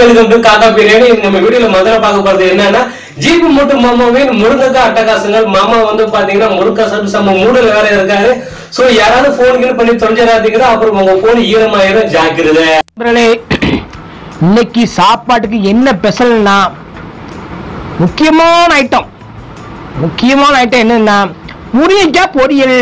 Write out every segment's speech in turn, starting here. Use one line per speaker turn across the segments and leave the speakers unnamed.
Welcome to காக்கா பிரியாணி இது நம்ம வீடியோல முதல்ல பார்க்க போறது என்னன்னா ஜீப்பு மூட்டு மாமாவின் முருங்கக்கா அட்டகாசங்கள் மாமா வந்து பாத்தீங்கன்னா முருங்கா சாப்பிட்டு நம்ம மூடுல வேற இருக்காரு சோ யாராவது போன் பண்ணி தொலைஞ்சிடாதீங்க அப்புறம் உங்க போன் ஈரமாயிரும் ஜாக்கிரதை
நண்பர்களே இன்னைக்கு சாப்பாட்டுக்கு என்ன ஸ்பெஷல்னா முக்கியமான ஐட்டம் முக்கியமான ஐட்டம் என்னன்னா முருங்கைக்காய் பொரியல்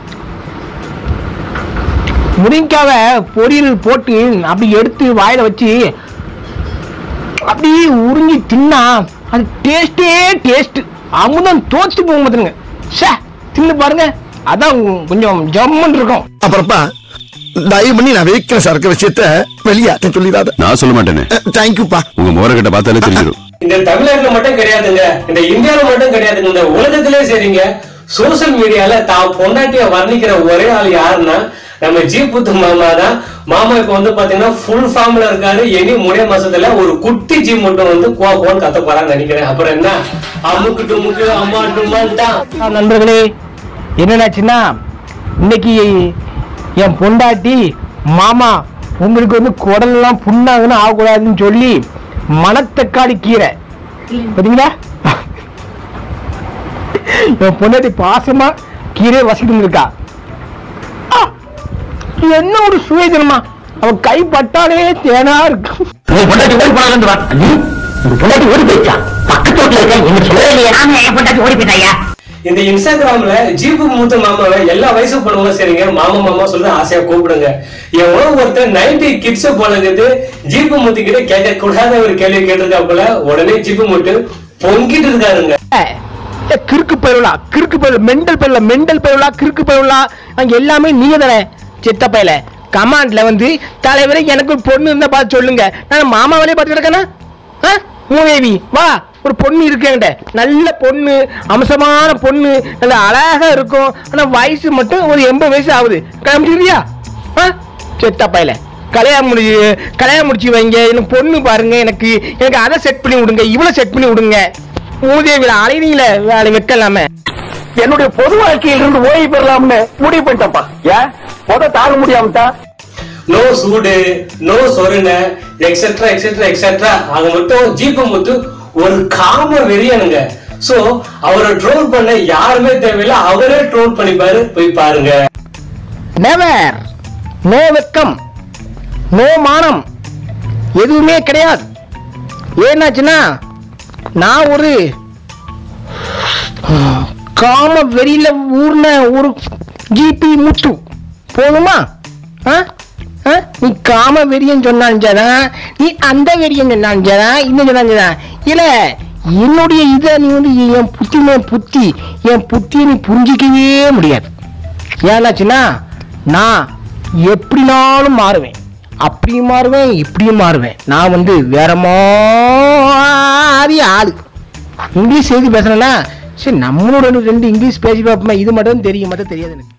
முருங்கைக்காவை பொரியல் போட்டு அப்படி எடுத்து வாயில வச்சு அப்படியே உறிஞ்சி தின்னா அது டேஸ்டே டேஸ்ட் அமுதம் தோத்து போக மாட்டேங்க ஷே தின்னு பாருங்க அதான் கொஞ்சம் ஜம்முன்னு இருக்கும்
அப்புறப்பா தயவு பண்ணி நான் வைக்கிற சரக்கு விஷயத்த வெளியாட்ட சொல்லிடாத
நான் சொல்ல மாட்டேனே
தேங்க்யூப்பா
உங்க முகரக்கட்ட பார்த்தாலே தெரிஞ்சிடும்
இந்த தமிழ்நாட்டுல மட்டும் கிடையாதுங்க இந்த இந்தியாவுல மட்டும் கிடையாதுங்க இந்த உலகத்திலே சரிங்க சோசியல் மீடியால தான் பொண்டாட்டிய வர்ணிக்கிற ஒரே ஆள் யாருன்னா நம்ம ஜீப்புத்து மாமா தான் மாமா இப்ப வந்து பாத்தீங்கன்னா ஃபுல் ஃபார்ம்ல இருக்காரு இனி மூணே மாசத்துல ஒரு குட்டி ஜீ மட்டும் வந்து குவா குவான்னு கத்த போறான்னு நினைக்கிறேன் அப்புறம் என்ன அமுக்கு டுமுக்கு அம்மா டுமான் தான்
ஆ, நண்பர்களே என்னன்னாச்சுன்னா இன்னைக்கு என் பொண்டாட்டி மாமா உங்களுக்கு வந்து குடலெல்லாம் புண்ணாகுன்னு ஆகக்கூடாதுன்னு சொல்லி மணத்தக்காளி கீரை பார்த்தீங்களா என் பொண்டாட்டி பாசமா கீரையை வசிக்கிட்டு இருக்கா ஆ, என்ன ஒரு சுவை தெரியுமா அவன் கை பட்டாலே தேனா இருக்கு
பொண்டாட்டி ஓடி போனாங்க வா உங்க பொண்டாட்டி ஓடி போயிடுச்சா பக்கத்து வீட்டுல இருக்க என்ன சொல்லவே இல்லையா ஆமா என் பொண்டாட்டி ஓடி போயிட்டாயா
இந்த இன்ஸ்டாகிராம்ல ஜீப்பு மூத்த மாமாவை எல்லா வயசு பொண்ணுங்க சரிங்க மாமா மாமா சொல்லிட்டு ஆசையா கூப்பிடுங்க எவ்வளோ ஒருத்தர் நைன்டி கிட்ஸ் போலகுது ஜீப்பு மூத்து கிட்ட கேட்க கூடாத ஒரு கேள்வி கேட்டிருக்கா போல உடனே ஜீப்பு மூட்டு பொங்கிட்டு இருக்காருங்க
ஏ, கிறுக்கு பயிரலா கிறுக்கு பயிர மெண்டல் பயிரலா மெண்டல் பயிரலா கிறுக்கு பயிரலா அங்க எல்லாமே நீங்க தானே சித்த பையல கமாண்ட்ல வந்து தலைவரே எனக்கு ஒரு பொண்ணு இருந்தா பார்த்து சொல்லுங்க நான் மாமா வேலையை பார்த்து கிடக்கேனா ஆ? மூதேவி வா ஒரு பொண்ணு இருக்கு என்கிட்ட நல்ல பொண்ணு அம்சமான பொண்ணு நல்ல அழகா இருக்கும் ஆனா வயசு மட்டும் ஒரு எண்பது வயசு ஆகுது கிளம்பிடுறியா ஆ செத்த பையல கல்யாணம் முடிச்சு கல்யாணம் முடிச்சு வைங்க எனக்கு பொண்ணு பாருங்க எனக்கு எனக்கு அதை செட் பண்ணி விடுங்க இவ்வளோ செட் பண்ணி விடுங்க மூதேவில அலைவீங்கள வேலை வைக்கலாமே
என்னுடைய பொது வாழ்க்கையில இருந்து ஓய்வு பெறலாம்னு முடிவு பண்ணிட்டப்பா ஏன் முத தாங்க முடியாமட்டா
நோ சூடு நோ சொருண எக்ஸெட்ரா எக்ஸெட்ரா எக்ஸெட்ரா அது மட்டும் ஜீப்பு முத்து ஒரு காம வெறியனுங்க சோ அவரை ட்ரோல் பண்ண யாருமே தேவையில்லை அவரே ட்ரோல் பண்ணிப்பாரு போய் பாருங்க
நெவர் நோ வெக்கம் நோ மானம் எதுவுமே கிடையாது ஏன்னாச்சுன்னா நான் ஒரு காம வெறியில ஊர்ன ஒரு ஜிபி முத்து போதுமா ஆ? ஆ? நீ காம வெறியன் சொன்னாஞ்சதா நீ அந்த வெறியன் சொன்னாஞ்சதா இன்னும் சொன்னாஞ்சதா இல்ல என்னுடைய இதை நீ வந்து என் புத்தி மேல் புத்தி என் புத்தியை நீ புரிஞ்சிக்கவே முடியாது ஏன்னாச்சுன்னா நான் எப்படினாலும் மாறுவேன் அப்படியும் மாறுவேன் இப்படியும் மாறுவேன் நான் வந்து வேற மாதிரி ஆளு இங்கிலீஷ் எழுதி பேசுறேன்னா சரி நம்மளோட ரெண்டு- ரெண்டு இங்கிலீஷ் பேசி பார்ப்போமா இது மட்டும் தெரியும் மட்டும் தெரியாது எனக்கு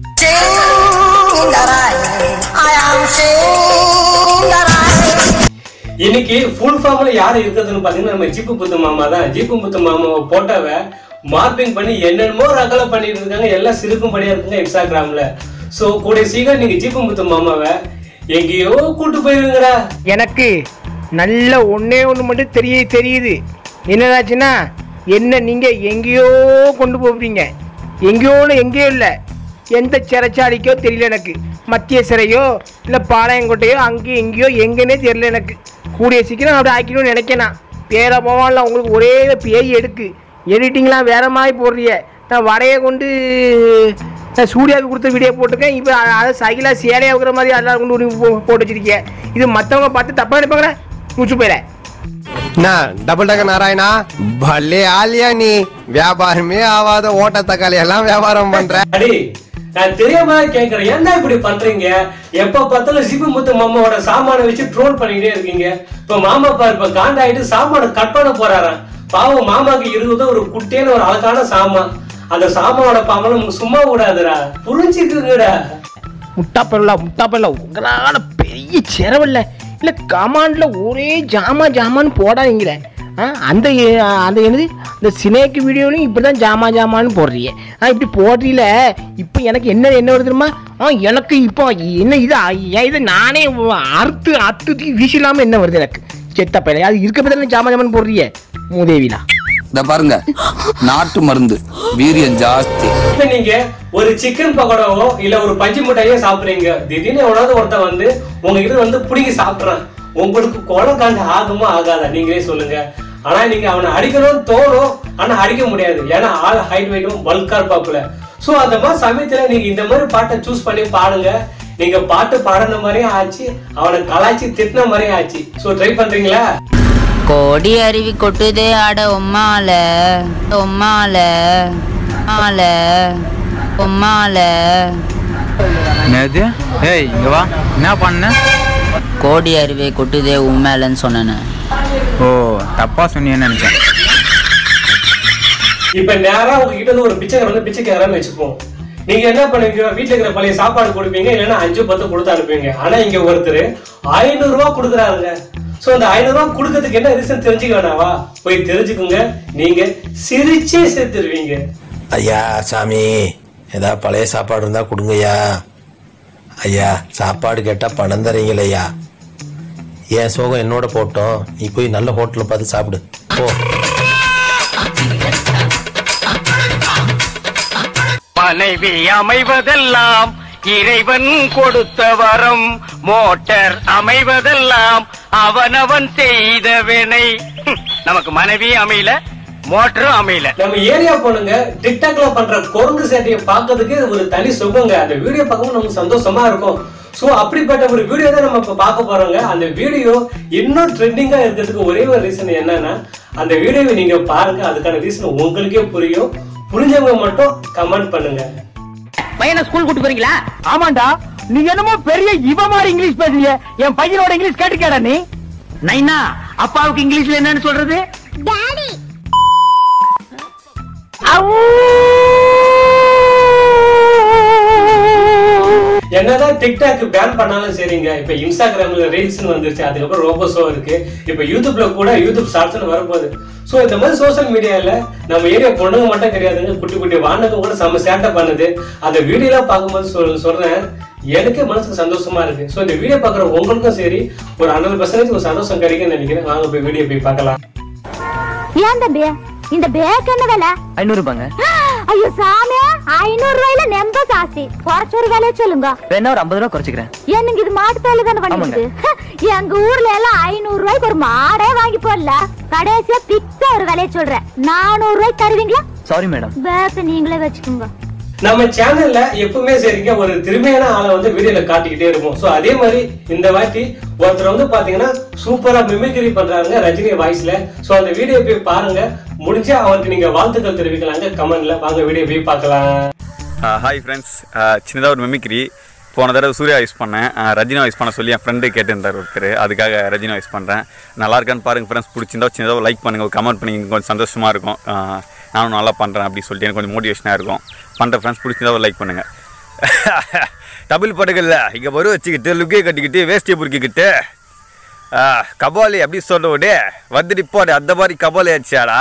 இன்னைக்கு ஃபுல் ஃபார்ம்ல யாரு இருக்கிறதுன்னு பாத்தீங்கன்னா நம்ம ஜீப்பு புத்து மாமா தான் ஜீப்பு புத்து மாமாவை போட்டோவ மார்பிங் பண்ணி என்னென்னமோ ரகலை பண்ணிட்டு இருக்காங்க எல்லாம் சிரிக்கும் படியா இருக்குங்க இன்ஸ்டாகிராம்ல சோ கூட சீக்கிரம் நீங்க ஜீப்பு புத்து மாமாவை எங்கேயோ கூட்டு போயிருங்கடா
எனக்கு நல்ல ஒண்ணே ஒன்று மட்டும் தெரிய தெரியுது என்னதாச்சுன்னா என்ன நீங்க எங்கேயோ கொண்டு போவீங்க எங்கேயோன்னு எங்கேயோ இல்லை எந்த சிறைச்சாலைக்கோ தெரியல எனக்கு மத்திய சிறையோ இல்லை பாளையங்கோட்டையோ அங்கேயோ எங்கேயோ எங்கன்னே தெரியல எனக்கு கூடிய சீக்கிரம் அப்படி ஆக்கிடும்னு நினைக்கிறேன் பேர போவான்ல உங்களுக்கு ஒரே பேய் எடுக்கு எடிட்டிங்லாம் வேற மாதிரி போடுறிய நான் வடையை கொண்டு நான் சூர்யாவுக்கு கொடுத்த வீடியோ போட்டிருக்கேன் இப்போ அதை சைக்கிளாக சேலையாக இருக்கிற மாதிரி எல்லாரும் கொண்டு ஒரு போ- போட்டு வச்சிருக்கீங்க இது மற்றவங்க பார்த்து தப்பாக நினைப்பாங்களே மூச்சு போயில
నా డబుల్ డగ నారాయణ భలే ఆలియా నీ వ్యాపారమే ఆవాத ஓட்ட தக்காளி எல்லாம் வியாபாரம் பண்ற
அடி நான் தெரியாம கேக்குறேன் ஏன்டா இப்படி பண்றீங்க எப்ப பார்த்தாலும் ஜிபு முத்து மாமாவோட சாமானை வச்சு ட்ரோல் பண்ணிட்டே இருக்கீங்க இப்ப மாமா பாரு இப்ப காண்டாயிட்டு சாமானை கட் பண்ண போறாராம் பாவம் மாமாக்கு இருக்குது ஒரு குட்டியான ஒரு அழகான சாமான் அந்த சாமானோட பாவம் சும்மா கூடாதுடா புரிஞ்சுக்குங்கடா
முட்டா பரவலா முட்டா பரவலா உங்களான பெரிய செலவில்ல இல்லை கமாண்டில் ஒரே ஜாமா ஜாமான்னு போடாதீங்களே ஆ அந்த ஏ- அந்த என்னது இந்த சினேக்கு வீடியோலையும் இப்படி தான் ஜாமா ஜாமான்னு போடுறீங்க ஆ இப்படி போடுறீல இப்போ எனக்கு என்ன என்ன வருது தெரியுமா ஆ எனக்கு இப்போ என்ன இது ஆ, ஏன் இது நானே அறுத்து அத்து வீசிலாமல் என்ன வருது எனக்கு செத்த பையல அது இருக்க பத்தில ஜாம ஜாமன் போடுறிய மூதேவிலா
இந்த பாருங்க நாட்டு மருந்து வீரியம் ஜாஸ்தி
இப்ப நீங்க ஒரு சிக்கன் பக்கோடாவோ இல்ல ஒரு பஞ்சு மிட்டாயோ சாப்பிடுறீங்க திடீர்னு எவனாவது ஒருத்தன் வந்து உங்ககிட்ட வந்து பிடிங்கி சாப்பிடுறான் உங்களுக்கு கொலை காண்டு ஆகுமா ஆகாதா நீங்களே சொல்லுங்க ஆனா நீங்க அவனை அடிக்கணும்னு தோணும் ஆனா அடிக்க முடியாது ஏன்னா ஆள் ஹைட் வெயிட்டும் பல்கா இருப்பாப்புல சோ அந்த மாதிரி சமயத்துல நீங்க இந்த மாதிரி பாட்டை சூஸ் பண்ணி பாடுங்க நீங்க பாட்டு பாடின மாதிரியும் ஆச்சு அவனை கலாய்ச்சி திட்டின மாதிரியும் ஆச்சு சோ ட்ரை பண்றீங்களா
கோடி அருவி கொட்டுதே அட உம்மால உம்மால ஆல உம்மால
என்னது ஏய் இங்க வா என்ன பண்ண
கோடி அருவி கொட்டுதே உண்மையிலன்னு சொன்னேன்னு
ஓ தப்பா சொன்னியேன்னு நினைச்சேன்
இப்ப நேரா உங்ககிட்ட இருந்து ஒரு பிச்சைக்காரன் வந்து பிச்சை கேட்கறான்னு வச்சுப்போம் நீங்க என்ன பண்ணுவீங்க வீட்டுல இருக்கிற பழைய சாப்பாடு கொடுப்பீங்க இல்லைன்னா அஞ்சு பத்து கொடுத்து அனுப்புவீங்க ஆனா இங்க ஒருத்தர் ஐநூறு ரூபாய் கொடுக்குறாருங்க சோ அந்த ஐநூறு ரூபாய் கொடுக்கறதுக்கு என்ன ரீசன் தெரிஞ்சுக்க வேணாவா போய் தெரிஞ்சுக்குங்க நீங்க சிரிச்சே சேர்த்துருவீங்க
ஐயா சாமி ஏதாவது பழைய சாப்பாடு இருந்தா கொடுங்கய்யா ஐயா சாப்பாடு கேட்டா பணம் தரீங்களய்யா என் சோகம் என்னோட போட்டோம் நீ போய் நல்ல ஹோட்டலில் பார்த்து சாப்பிடு போ
மனைவி அமைவதெல்லாம் இறைவன் கொடுத்த வரம் மோட்டார் அமைவதெல்லாம் அவனவன் செய்த வினை ஹம், நமக்கு மனைவி அமையல மோட்டரும் அமையல
நம்ம ஏரியா பொண்ணுங்க டிக்டாக்ல பண்ற குரங்கு சேட்டையை பார்க்கிறதுக்கு ஒரு தனி சுகங்க அந்த வீடியோ பார்க்கும்போது நமக்கு சந்தோஷமா இருக்கும் சோ அப்படிப்பட்ட ஒரு வீடியோ தான் நம்ம இப்ப பார்க்க போறோங்க அந்த வீடியோ இன்னும் ட்ரெண்டிங்கா இருக்கிறதுக்கு ஒரே ஒரு ரீசன் என்னன்னா அந்த வீடியோவை நீங்க பாருங்க அதுக்கான ரீசன் உங்களுக்கே புரியும் புரிஞ்சவங்க மட்டும் கமெண்ட் பண்ணுங்க
பையனை ஸ்கூல் கூட்டு போறீங்களா
ஆமாண்டா நீ என்னமோ பெரிய இவ மாதிரி இங்கிலீஷ் பேசுறிய என் பையனோட இங்கிலீஷ் கேட்டுக்கேடா நீ
நைனா அப்பாவுக்கு இங்கிலீஷ்ல என்னன்னு சொல்றது
என்னதான் டிக்டாக் பேன் பண்ணாலும் சரிங்க இப்ப இன்ஸ்டாகிராம்ல ரீல்ஸ் வந்துருச்சு அதுக்கப்புறம் ரோபோஸோ இருக்கு இப்ப யூடியூப்ல கூட யூடியூப் ஷார்ட்ஸ்னு வரப்போகுது சோ இந்த மாதிரி சோஷியல் மீடியால நம்ம ஏரியா பொண்ணுங்க மட்டும் கிடையாதுங்க குட்டி குட்டி வாண்டுங்க கூட செம்ம சேட்டை பண்ணுது அந்த வீடியோலாம் பார்க்கும்போது சொல் சொல்றேன் எனக்கே மனசுக்கு சந்தோஷமா இருக்கு சோ இந்த வீடியோ பாக்குற உங்களுக்கும் சரி ஒரு ஹண்ட்ரட் பர்சன்டேஜ் ஒரு சந்தோஷம் கிடைக்கும்னு நினைக்கிறேன் வாங்க போய் வீடியோ போய் பார்க்கலாம்
ஏன் தம்பி இந்த பேக் என்ன விலை
ஐநூறு ரூபாங்க
ஐயோ சாமி ஐநூறு ரூபாயில நெம்ப ஜாஸ்தி குறைச்ச ஒரு விலைய சொல்லுங்க
வேணா ஒரு ஐம்பது ரூபா குறைச்சிக்கிறேன்
என்னங்க இது மாட்டு பேல தானே பண்ணிருக்கு எங்க ஊர்ல எல்லாம் ஐநூறு ரூபாய்க்கு ஒரு மாடே வாங்கி போடல கடைசியா பிக்ஸா ஒரு விலைய சொல்றேன் நானூறு ரூபாய்க்கு தருவீங்களா
சாரி மேடம்
பேக்க நீங்களே வச்சுக்கோங்க
நம்ம சேனல்ல எப்பவுமே சரிங்க ஒரு திறமையான ஆளை வந்து வீடியோல காட்டிக்கிட்டே இருப்போம் சோ அதே மாதிரி இந்த வாட்டி ஒருத்தர் வந்து பாத்தீங்கன்னா சூப்பரா மிமிக்ரி பண்றாங்க ரஜினி வாய்ஸ்ல சோ அந்த வீடியோ போய் பாருங்க முடிஞ்சா அவருக்கு நீங்க வாழ்த்துக்கள் தெரிவிக்கலாங்க கமெண்ட்ல வாங்க வீடியோ போய் பார்க்கலாம்
ஹாய் ஃப்ரெண்ட்ஸ் சின்னதாக ஒரு மெமிக்ரி போன தடவை சூர்யா யூஸ் பண்ணேன் அஹ், ரஜினி வாய்ஸ் பண்ண சொல்லி என் ஃப்ரெண்டு கேட்டிருந்தார் ஒருத்தர் அதுக்காக ரஜினி வாய்ஸ் பண்ணுறேன் நல்லா இருக்கான்னு பாருங்கள் ஃப்ரெண்ட்ஸ் பிடிச்சிருந்தா சின்னதாக லைக் பண்ணுங்கள் ஒரு கமெண்ட் பண்ணி கொஞ்சம் சந்தோஷமாக இருக்கும் அஹ், நானும் நல்லா பண்ணுறேன் அப்படின்னு சொல்லிட்டு எனக்கு கொஞ்சம் மோட்டிவேஷனாக இருக்கும் பண்ணுற ஃப்ரெண்ட்ஸ் பிடிச்சிருந்தா ஒரு லைக் பண்ணுங்கள் தமிழ் படங்கள்ல இங்கே வரும் வச்சுக்கிட்டு லுக்கே கட்டிக்கிட்டு வேஷ்டியை புரிக்கிக்கிட்டு கபாலி அப்படி சொல்லுவோடே வந்துட்டு போடு அந்த மாதிரி கபாலி ஆச்சாடா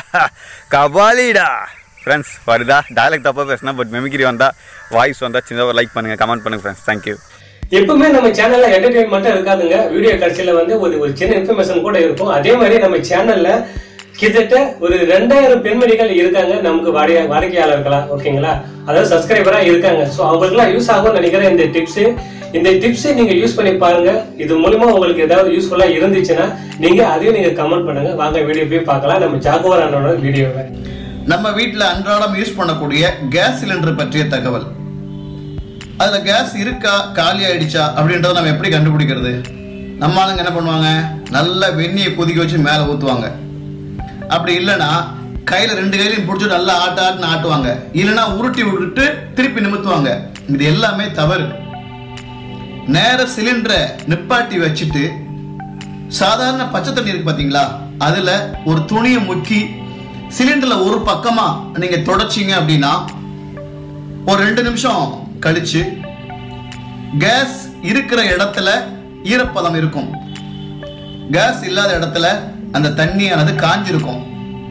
கபாலிடா ஃப்ரெண்ட்ஸ் வருதா டயலாக் தப்பாக பேசினா பட் மெமிக்ரி வந்தால் வாய்ஸ் வந்தால் சின்னதாக லைக் பண்ணுங்கள் கமெண்ட் பண்ணுங்கள் ஃப்ரெண்ட்ஸ் தேங்க்யூ
எப்பவுமே நம்ம சேனல்ல என்டர்டைன் மட்டும் இருக்காதுங்க வீடியோ கடைசியில வந்து ஒரு ஒரு சின்ன இன்ஃபர்மேஷன் கூட இருக்கும் அதே மாதிரி நம்ம சேனல்ல கிட்டத்தட்ட ஒரு ரெண்டாயிரம் பெண்மணிகள் இருக்காங்க நமக்கு வாடிய வாடிக்கையாளர்களா ஓகேங்களா அதாவது சப்ஸ்கிரைபரா இருக்காங்க ஸோ அவங்களுக்குலாம் யூஸ் ஆகும்னு நினைக்கிறேன் இந்த டிப்ஸ் இந்த டிப்ஸ் நீங்க யூஸ் பண்ணி பாருங்க இது மூலமா உங்களுக்கு ஏதாவது யூஸ்ஃபுல்லா இருந்துச்சுன்னா நீங்க அதையும் நீங்க கமெண்ட் பண்ணுங்க வாங்க வீடியோ போய் பார்க்கலாம் நம்ம ஜாகுவார் அண்ணனோட வீடியோவை
நம்ம வீட்டில் அன்றாடம் யூஸ் பண்ணக்கூடிய கேஸ் சிலிண்டர் பற்றிய தகவல் அதில் கேஸ் இருக்கா காலி ஆயிடுச்சா அப்படின்றத நம்ம எப்படி கண்டுபிடிக்கிறது நம்ம ஆளுங்க என்ன பண்ணுவாங்க நல்ல வெந்நியை கொதிக்க வச்சு மேலே ஊற்றுவாங்க அப்படி இல்லைன்னா கையில் ரெண்டு கையிலையும் பிடிச்சி நல்லா ஆட்ட ஆட்டுன்னு ஆட்டுவாங்க இல்லைன்னா உருட்டி விட்டுட்டு திருப்பி நிமித்துவாங்க இது எல்லாமே தவறு நேர சிலிண்டரை நிப்பாட்டி வச்சுட்டு சாதாரண பச்சை தண்ணி இருக்கு பாத்தீங்களா அதுல ஒரு துணியை முக்கி சிலிண்டர்ல ஒரு பக்கமா நீங்க தொடச்சிங்க அப்படின்னா ஒரு ரெண்டு நிமிஷம் கழிச்சு கேஸ் இருக்கிற இடத்துல ஈரப்பதம் இருக்கும் கேஸ் இல்லாத இடத்துல அந்த தண்ணியானது காஞ்சிருக்கும்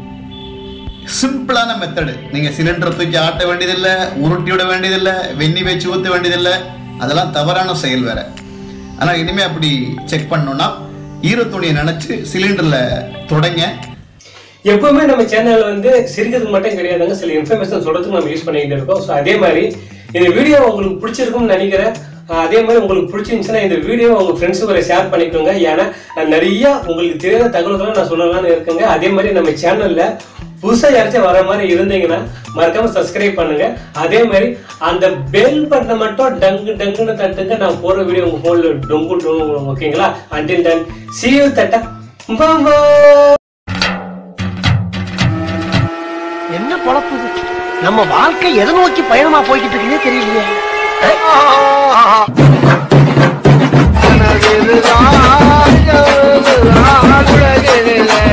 சிம்பிளான மெத்தடு நீங்க சிலிண்டரை தூக்கி ஆட்ட வேண்டியதில்லை உருட்டி விட வேண்டியதில்லை வெந்நி வச்சு ஊற்ற வேண்டியதில்லை அதெல்லாம் தவறான செயல் வேற ஆனால் இனிமே அப்படி செக் பண்ணோம்னா ஈரத்துணியை நினைச்சு சிலிண்டர்ல தொடங்க
எப்பவுமே நம்ம சேனல்ல வந்து சிரிக்கிறதுக்கு மட்டும் கிடையாதுங்க சில இன்ஃபர்மேஷன் சொல்றதுக்கு நம்ம யூஸ் பண்ணிக்கிட்டு இருக்கோம் ஸோ அதே மாதிரி இந்த வீடியோ உங்களுக்கு பிடிச்சிருக்கும்னு நினைக்கிறேன் அஹ் அதே மாதிரி உங்களுக்கு பிடிச்சிருந்துச்சுன்னா இந்த வீடியோ உங்க ஃப்ரெண்ட்ஸுக்கு ஒரு ஷேர் பண்ணிக்கோங்க ஏன்னா அஹ் நிறைய உங்களுக்கு தெரியாத தகவல்களை நான் சொல்லலாம்னு இருக்கேங்க அதே மாதிரி நம்ம சேனல்ல புதுசா யாராச்சும் வர மாதிரி இருந்தீங்கன்னா மறக்காம சப்ஸ்கிரைப் பண்ணுங்க அதே மாதிரி அந்த பெல் பட்டனை மட்டும் டங்கு டங்குன்னு தட்டுங்க நான் போற வீடியோ உங்க போன்ல டொங்கு டொங்கு ஓகேங்களா அண்டில் டன் see you தட்டா Bye-bye.
என்ன பொழப்பு இது? நம்ம வாழ்க்கை எதை நோக்கி பயணமா போய்கிட்டு இருக்குன்னே தெரியலையே
உலகிலே